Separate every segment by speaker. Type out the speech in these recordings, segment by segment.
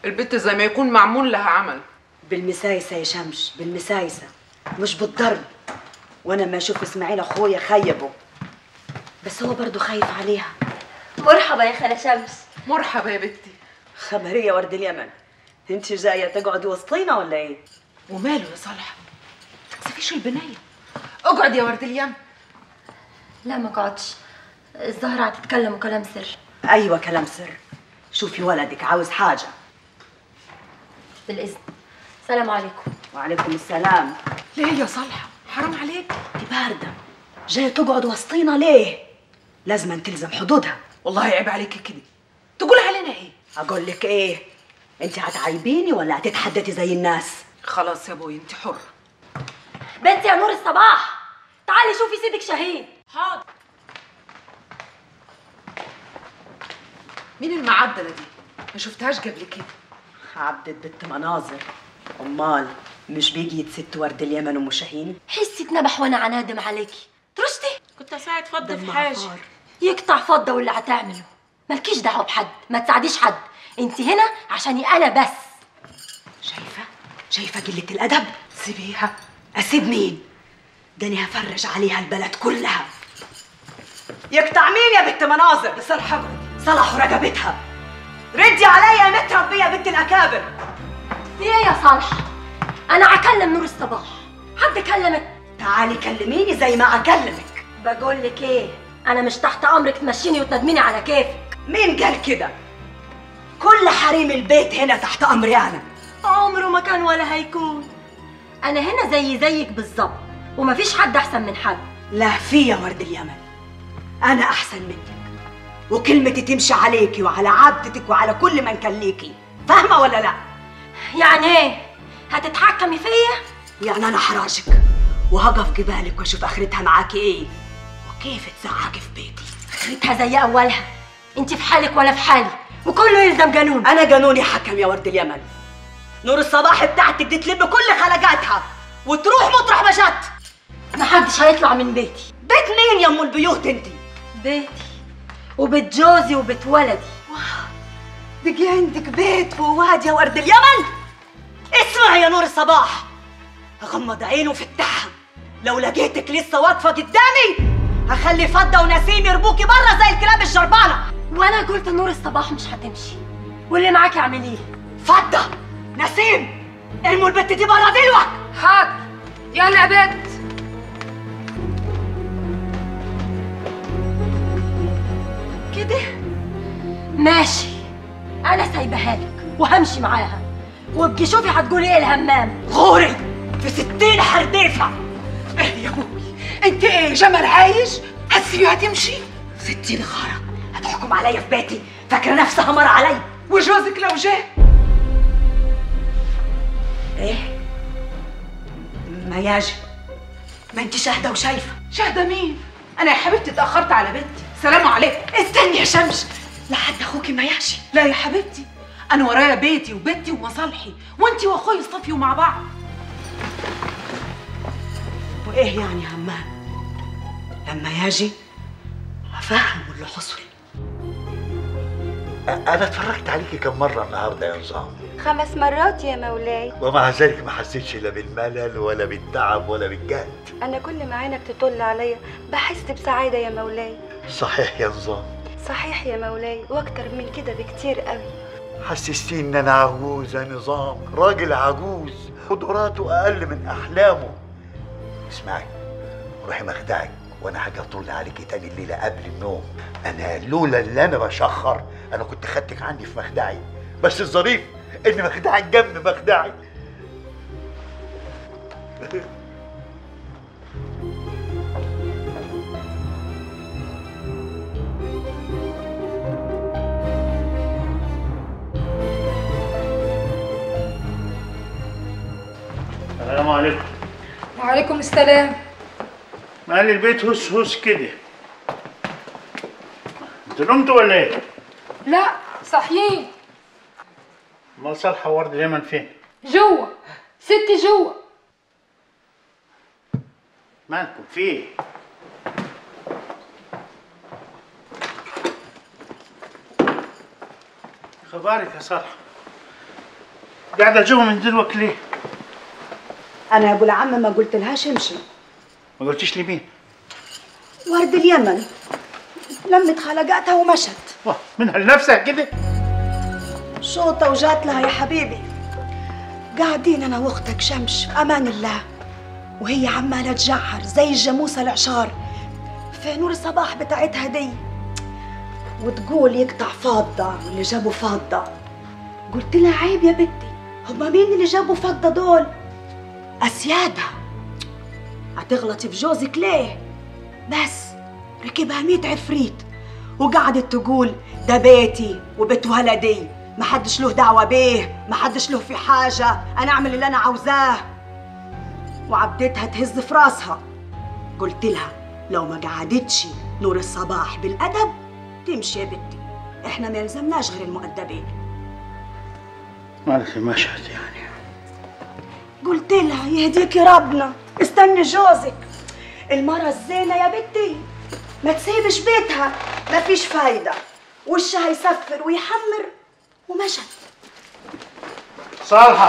Speaker 1: البت زي ما يكون معمول لها عمل
Speaker 2: بالمسايسة يا شمس بالمسايسة مش بالضرب وانا ما اشوف اسماعيل اخويا خيبه بس هو برضه خايف عليها
Speaker 3: مرحبا يا خالة شمس
Speaker 1: مرحبا يا بنتي
Speaker 2: خبرية ورد اليمن انت جاية تقعدي وسطينا ولا ايه؟
Speaker 1: وماله يا صالحه تكسفيش البنيه اقعد يا ورد اليم
Speaker 3: لا ما قعدش الزهرة هتتكلم كلام سر
Speaker 2: ايوه كلام سر شوفي ولدك عاوز حاجة
Speaker 3: بالإذن السلام عليكم
Speaker 2: وعليكم السلام
Speaker 1: ليه يا صالحه حرام عليك
Speaker 2: دي باردة جاية تقعد وسطينا ليه؟ لازم تلزم حدودها
Speaker 1: والله عيب عليكي كده تقول علينا ايه
Speaker 2: اقول لك ايه؟ انت هتعيبيني ولا هتتحدثي زي الناس؟
Speaker 1: خلاص يا ابوي انت حره
Speaker 3: بنتي يا نور الصباح تعالي شوفي سيدك شاهين
Speaker 1: حاضر مين المعدله دي ما شفتهاش قبل كده
Speaker 2: عبدة بنت مناظر امال مش بيجي يتست ورد اليمن ام شاهين؟
Speaker 3: حسي اتنبح وانا عنادم عليكي ترشتي
Speaker 4: كنت اساعد فض في
Speaker 2: دمها
Speaker 4: حاجه
Speaker 2: فار.
Speaker 3: يقطع فضة واللي هتعمله مالكيش دعوة بحد ما تساعديش حد انت هنا عشاني انا بس
Speaker 2: شايفة؟ شايفة قلة الأدب؟ سيبيها أسيب مين؟ ده أنا هفرج عليها البلد كلها يقطع مين يا بنت مناظر؟ صلح صلحوا رقبتها ردي عليا يا متربية بنت الأكابر
Speaker 3: في ايه يا صالح انا هكلم نور الصباح حد كلمك
Speaker 2: تعالي كلميني زي ما أكلمك
Speaker 3: بقول لك ايه انا مش تحت امرك تمشيني وتندميني على كيفك
Speaker 2: مين قال كده؟ كل حريم البيت هنا تحت أمري أنا
Speaker 3: عمره ما كان ولا هيكون انا هنا زي زيك بالظبط ومفيش حد احسن من حد
Speaker 2: لا في يا ورد اليمن أنا أحسن منك وكلمتي تمشي عليكي وعلى عبدتك وعلى كل من كان ليكي فاهمة ولا لا؟
Speaker 3: يعني ايه هتتحكمي فيا
Speaker 2: يعني انا حراشك وهقف جبالك واشوف اخرتها معاكي ايه وكيف تزعقي في بيتي
Speaker 3: اخرتها زي اولها انت في حالك ولا في حالي وكله يلزم قانون
Speaker 2: انا قانوني حكم يا ورد اليمن نور الصباح بتاعتك دي تلم كل خلقاتها وتروح مطرح ما جت
Speaker 3: محدش هيطلع من بيتي
Speaker 2: بيت مين يا ام البيوت انت
Speaker 3: بيتي وبيت جوزي وبيت ولدي
Speaker 2: بقي عندك بيت وواد يا ورد اليمن اسمع يا نور الصباح غمض عينه وفتحها لو لقيتك لسه واقفه قدامي هخلي فضه ونسيم يربوكي بره زي الكلاب الجربانه
Speaker 3: وانا قلت نور الصباح مش هتمشي واللي معاكي اعمليه
Speaker 2: فضه نسيم ارموا البت دي بره دلوقتي
Speaker 4: حاضر يلا يا بنت
Speaker 3: كده ماشي انا سايبها لك وهمشي معاها وابقي شوفي هتقولي ايه الهمام
Speaker 2: غوري في ستين حرديفه
Speaker 1: ايه يا ابوي انت ايه جمل عايش هتسيبيها تمشي
Speaker 2: ستين غاره هتحكم عليا في بيتي فاكره نفسها مر علي
Speaker 1: وجوزك لو جه
Speaker 2: ايه ما ياجي ما انت شاهده وشايفه
Speaker 1: شاهده مين انا يا حبيبتي اتاخرت على بنتي سلام عليكم
Speaker 2: استني يا شمس لحد اخوكي ما ياشي
Speaker 1: لا يا حبيبتي انا ورايا بيتي وبيتي ومصالحي وانتي واخوي اصطفيوا مع بعض
Speaker 2: وايه يعني همام لما ياجي هفهمه اللي حصل
Speaker 5: أنا اتفرجت عليكي كم مرة النهاردة يا نظام
Speaker 6: خمس مرات يا مولاي
Speaker 5: ومع ذلك ما حسيتش لا بالملل ولا بالتعب ولا بالجهد
Speaker 6: أنا كل ما عينك تطل عليا بحس بسعادة يا مولاي
Speaker 5: صحيح يا نظام
Speaker 6: صحيح يا مولاي وأكتر من كده بكتير قوي
Speaker 5: حسستيني ان انا عجوز يا نظام راجل عجوز قدراته اقل من احلامه اسمعي روحي مخدعك وانا هاجي اطل عليكي تاني الليله قبل النوم انا لولا اللي انا بشخر انا كنت خدتك عندي في مخدعي بس الظريف ان مخدعك جنب مخدعي
Speaker 7: السلام عليكم
Speaker 4: وعليكم السلام
Speaker 7: مال البيت هس هس كده انتوا نمتوا ولا ايه؟
Speaker 4: لا صحيين
Speaker 7: امال صالحه ورد اليمن فين؟
Speaker 4: جوا ستي جوا
Speaker 7: مالكم في ايه؟ خبارك يا صالحه قاعده جوا من دلوقتي ليه؟
Speaker 2: انا يا ابو العم ما قلت لهاش امشي
Speaker 7: ما قلتيش لمين؟
Speaker 2: ورد اليمن لمت خلقاتها ومشت
Speaker 7: واه منها لنفسها كده؟
Speaker 2: شوطة وجات لها يا حبيبي قاعدين انا واختك شمش في امان الله وهي عمالة تجعر زي الجاموسة العشار في نور الصباح بتاعتها دي وتقول يقطع فضة واللي جابوا فضة قلت لها عيب يا بنتي هما مين اللي جابوا فضة دول أسيادها هتغلطي في جوزك ليه بس ركبها ميت عفريت وقعدت تقول ده بيتي وبيت ولدي ما حدش له دعوة بيه ما حدش له في حاجة أنا أعمل اللي أنا عاوزاه وعبدتها تهز في راسها قلت لها لو ما قعدتش نور الصباح بالأدب تمشي يا بنتي احنا ما يلزمناش غير المؤدبين
Speaker 7: معلش مشهد يعني
Speaker 2: قلت لها يهديكي ربنا استني جوزك المرة الزينة يا بنتي ما تسيبش بيتها ما فيش فايدة وشها يسفر ويحمر ومشت
Speaker 7: صالحة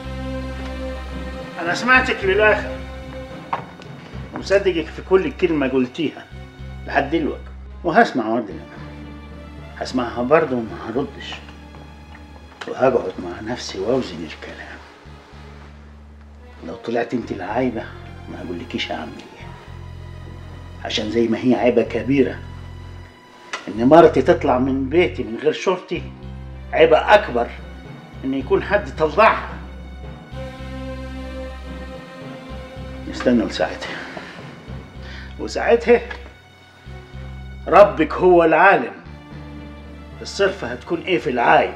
Speaker 7: أنا سمعتك للآخر ومصدقك في كل كلمة قلتيها لحد دلوقتي وهسمع ورد اليمن هسمعها برضه وما هردش وهقعد مع نفسي واوزن الكلام لو طلعت انت العايبة ما هقولكيش اعمل ايه عشان زي ما هي عيبة كبيرة ان مرتي تطلع من بيتي من غير شرطي عيبة اكبر ان يكون حد طلعها نستنى لساعتها وساعتها ربك هو العالم الصرفة هتكون ايه في العايب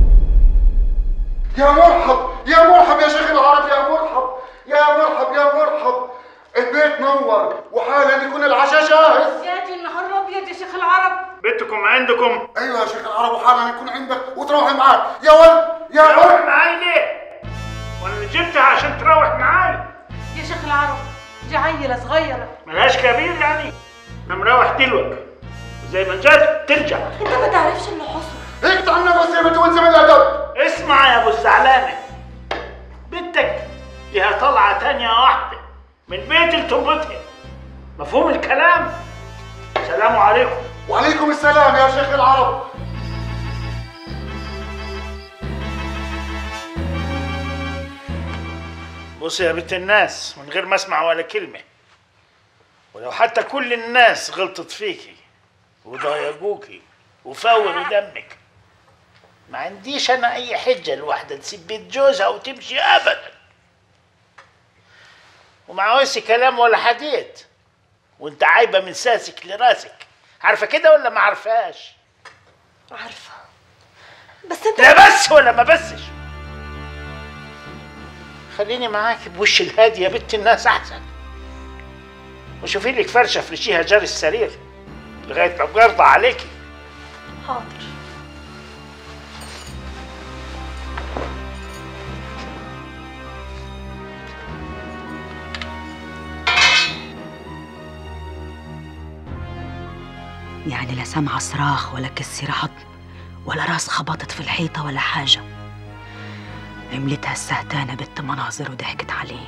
Speaker 8: يا مرحب يا مرحب يا شيخ العرب يا مرحب يا مرحب يا مرحب البيت نور وحالا يكون العشاء جاهز
Speaker 1: يا دي النهار ابيض يا شيخ العرب
Speaker 7: بيتكم عندكم
Speaker 8: ايوه يا شيخ العرب وحالا يكون عندك وتروحي معاك يا ولد يا
Speaker 7: تروح
Speaker 8: ولد
Speaker 7: معاي ليه؟ وانا اللي جبتها عشان تروح معاي
Speaker 1: يا شيخ العرب دي عيلة صغيرة
Speaker 7: ملهاش كبير يعني انا مروح دلوقتي وزي ما جت ترجع
Speaker 3: انت ما تعرفش اللي حصل
Speaker 8: هيك تعملنا بس يا بنت وانزم الادب
Speaker 7: اسمع يا ابو الزعلانه بنتك ليها طلعه تانية واحده من بيت لتربتها مفهوم الكلام سلام عليكم
Speaker 8: وعليكم السلام يا شيخ العرب
Speaker 7: بص يا بنت الناس من غير ما اسمع ولا كلمه ولو حتى كل الناس غلطت فيكي وضايقوكي وفوروا دمك ما عنديش انا اي حجه الواحده تسيب بيت جوزها وتمشي ابدا وما عاوزش كلام ولا حديث وانت عايبه من ساسك لراسك عارفه كده ولا ما عارفاش
Speaker 3: عارفه بس انت
Speaker 7: لا بس ولا ما بسش خليني معاك بوش الهادي يا بنت الناس احسن وشوفي لك فرشه فرشيها جار السرير لغايه ما برضى عليكي
Speaker 3: حاضر
Speaker 2: يعني لا سامعة صراخ ولا كسر عظم ولا راس خبطت في الحيطة ولا حاجة عملتها السهتانة بنت مناظر وضحكت عليه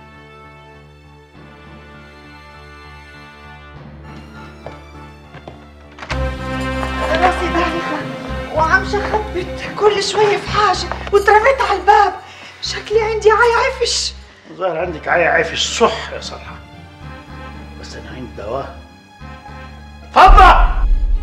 Speaker 2: راسي دايخة وعم شخبت كل شوية في حاجة واترميت على الباب شكلي عندي عي عفش
Speaker 7: ظاهر عندك عيا عيفش صح يا صالحه بس انا عندي دواء فضة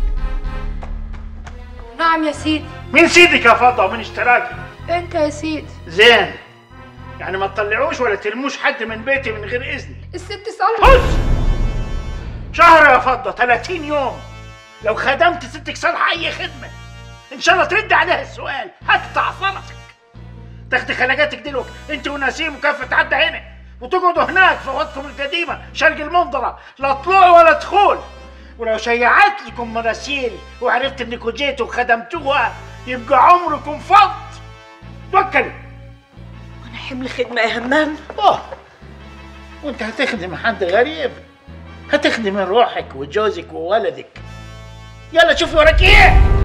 Speaker 4: نعم يا سيدي
Speaker 7: مين سيدك يا فضة ومين اشتراكي
Speaker 4: انت يا سيدي
Speaker 7: زين يعني ما تطلعوش ولا تلموش حد من بيتي من غير اذني
Speaker 4: الست صالحة
Speaker 7: بص شهر يا فضة 30 يوم لو خدمت ستك صالحة أي خدمة إن شاء الله ترد عليها السؤال هقطع فرسك تاخدي خلقاتك دلوقتي أنت ونسيم وكافة حد هنا وتقعدوا هناك في اوضتكم القديمة شرق المنظرة لا طلوع ولا دخول ولو شيعت لكم مراسيل وعرفت انكم جيتوا وخدمتوها يبقى عمركم فض توكلوا
Speaker 2: أنا حمل خدمة يا همام
Speaker 7: اه وانت هتخدم حد غريب هتخدم روحك وجوزك وولدك يلا شوفي وراك ايه